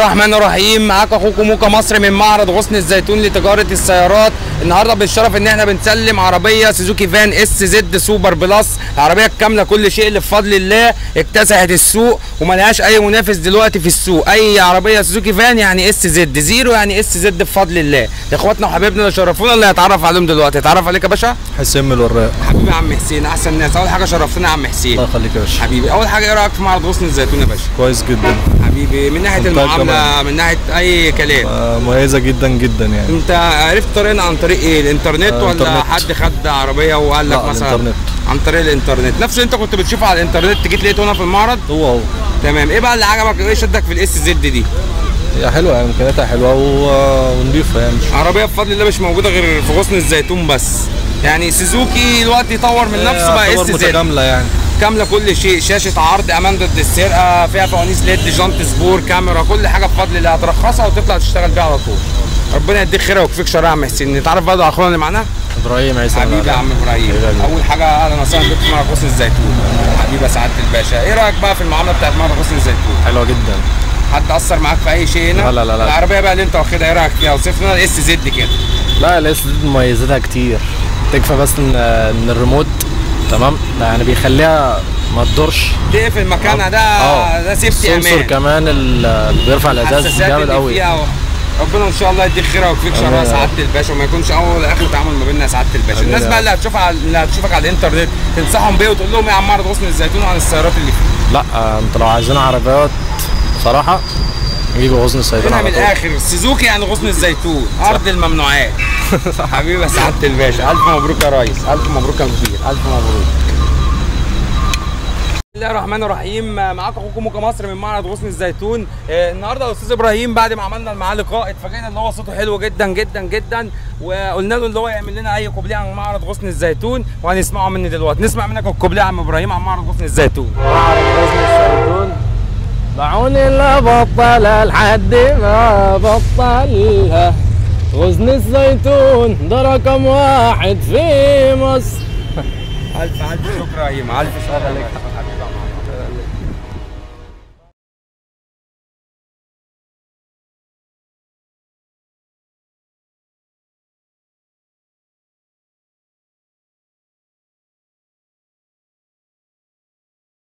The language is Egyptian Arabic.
الرحمن الرحيم معاك اخوكم موكا مصر من معرض غصن الزيتون لتجاره السيارات النهارده بالشرف ان احنا بنسلم عربيه سوزوكي فان اس زد سوبر بلس العربيه الكامله كل شيء اللي بفضل الله اكتسحت السوق وملهاش اي منافس دلوقتي في السوق اي عربيه سوزوكي فان يعني اس زد زيرو يعني اس زد بفضل الله اخواتنا وحبايبنا اللي شرفونا اللي هيتعرف عليهم دلوقتي اتعرف عليك يا باشا حسين من الوراق حبيبي يا عم حسين احسن ناس اول حاجه شرفتنا يا عم حسين الله يخليك يا باشا حبيبي اول حاجه ايه رايك في معرض غصن الزيتون يا باشا كويس جدا حبيبي من ناحيه ممتاز المعامله كمان. من ناحيه اي كلام آه، مميزه جدا جدا يعني انت عرفت طريقنا عن طريق ايه الانترنت آه، ولا انترنت. حد خد عربيه وقال لك لا، مثلا الانترنت. عن طريق الانترنت نفس اللي انت كنت بتشوفه على الانترنت جيت لقيته هنا في المعرض هو هو تمام ايه بقى اللي عجبك ايه شدك في الاس زد دي هي حلوه يعني امكانياتها حلوه و- ونضيفه يعني عربيه بفضل الله مش موجوده غير في غصن الزيتون بس يعني سوزوكي دلوقتي طور من نفسه بقى يعتبر اس زد متكامله يعني كامله كل شيء شاشه عرض امان ضد السرقه فيها فوانيس ليد جانت سبور كاميرا كل حاجه بفضل الله هترخصها وتطلع تشتغل بيها على طول ربنا يديك خير ويكفيك شر يا عم حسين نتعرف برضه على اخونا اللي معانا ابراهيم عيسى حبيبي يا عم ابراهيم اول حاجه اهلا وسهلا بك في معرض غصن الزيتون حبيبي يا سعاده الباشا ايه رايك بقى في المعامله بتاعت معرض غصن الزيتون حلوه جدا حد اثر معاك في اي شيء هنا لا، لا، لا، لا. العربيه بقى اللي انت واخدها ايه رايك فيها اوصف لنا الاس زد كده لا الاس دي مميزاتها كتير تكفى بس ان ان الريموت تمام يعني بيخليها ما تدورش تقفل مكانها ده اه ده سيفتي السنسور امان كمان اللي بيرفع الازاز الحساسات جامد اللي قوي فيها ربنا ان شاء الله يديك خير ويكفيك شر يا آمين. سعاده الباشا وما يكونش اول ولا اخر تعامل ما بيننا يا سعاده الباشا آمين الناس يا بقى رب. اللي هتشوفها على اللي هتشوفك على الانترنت تنصحهم بيه وتقول لهم ايه عن معرض غصن الزيتون وعن السيارات اللي فيه لا آه، انت لو عايزين عربيات صراحه يجوا غصن السيطره هنا على من طول الاخر سوزوكي يعني غصن الزيتون ارض الممنوعات حبيبي يا سعاده الباشا الف مبروك يا ريس الف مبروك يا كبير الف مبروك بسم الله الرحمن الرحيم معاكم اخوكم موكا مصر من معرض غصن الزيتون آه، النهارده الاستاذ ابراهيم بعد ما عملنا معاه لقاء اتفاجئنا ان هو صوته حلو جدا جدا جدا وقلنا له اللي هو يعمل لنا اي كوبليه عن معرض غصن الزيتون وهنسمعه مني دلوقتي نسمع منك الكوبليه يا عم ابراهيم عن معرض غصن الزيتون معرض غصن الزيتون دعوني لا بطل لحد ما بطلها غصن الزيتون ده رقم واحد في مصر الف الف شكر يا هيما الف شكر لك